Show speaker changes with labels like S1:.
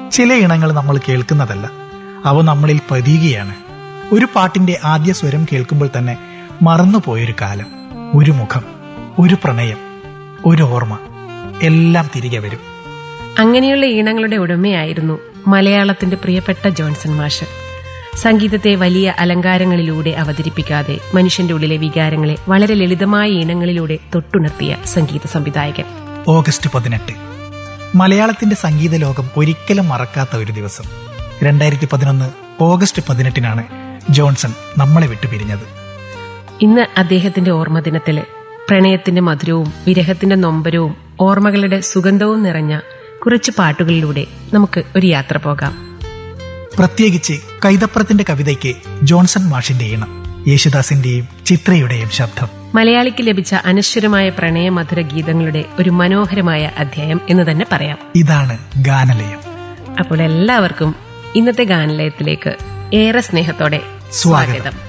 S1: ചില ഇണങ്ങൾ നമ്മൾ കേൾക്കുന്നതല്ല അവ നമ്മളിൽ പതിയുകയാണ് ഒരു പാട്ടിന്റെ ആദ്യ സ്വരം കേൾക്കുമ്പോൾ തന്നെ മറന്നുപോയൊരു കാലം ഒരു മുഖം ഒരു പ്രണയം ഒരു ഓർമ്മ എല്ലാം തിരികെ വരും
S2: അങ്ങനെയുള്ള ഈണങ്ങളുടെ ഉടമയായിരുന്നു മലയാളത്തിന്റെ പ്രിയപ്പെട്ട ജോൺസൺ മാഷ് സംഗീതത്തെ വലിയ അലങ്കാരങ്ങളിലൂടെ അവതരിപ്പിക്കാതെ മനുഷ്യന്റെ ഉള്ളിലെ വികാരങ്ങളെ വളരെ ലളിതമായ ഈണങ്ങളിലൂടെ തൊട്ടുണർത്തിയ സംഗീത സംവിധായകൻ
S1: ഓഗസ്റ്റ് പതിനെട്ട് മലയാളത്തിന്റെ സംഗീത ലോകം ഒരിക്കലും മറക്കാത്ത ഒരു ദിവസം രണ്ടായിരത്തി പതിനൊന്ന് ഓഗസ്റ്റ് പതിനെട്ടിനാണ് ജോൺസൺ നമ്മളെ വിട്ടുപിരിഞ്ഞത്
S2: ഇന്ന് അദ്ദേഹത്തിന്റെ ഓർമ്മദിനത്തില് പ്രണയത്തിന്റെ മധുരവും വിരഹത്തിന്റെ നൊമ്പരവും ഓർമ്മകളുടെ സുഗന്ധവും നിറഞ്ഞ കുറച്ച് പാട്ടുകളിലൂടെ നമുക്ക് ഒരു യാത്ര പോകാം
S1: പ്രത്യേകിച്ച് കൈതപ്രത്തിന്റെ കവിതയ്ക്ക് ജോൺസൺ മാഷിന്റെ ഈണം യേശുദാസിന്റെയും ചിത്രയുടെയും ശബ്ദം
S2: മലയാളിക്ക് ലഭിച്ച അനശ്വരമായ പ്രണയമധുര ഗീതങ്ങളുടെ ഒരു മനോഹരമായ അധ്യായം എന്ന് തന്നെ പറയാം
S1: ഇതാണ് ഗാനലയം
S2: അപ്പോൾ എല്ലാവർക്കും ഇന്നത്തെ ഗാനലയത്തിലേക്ക് ഏറെ സ്നേഹത്തോടെ
S1: സ്വാഗതം.
S2: സ്വാഗതം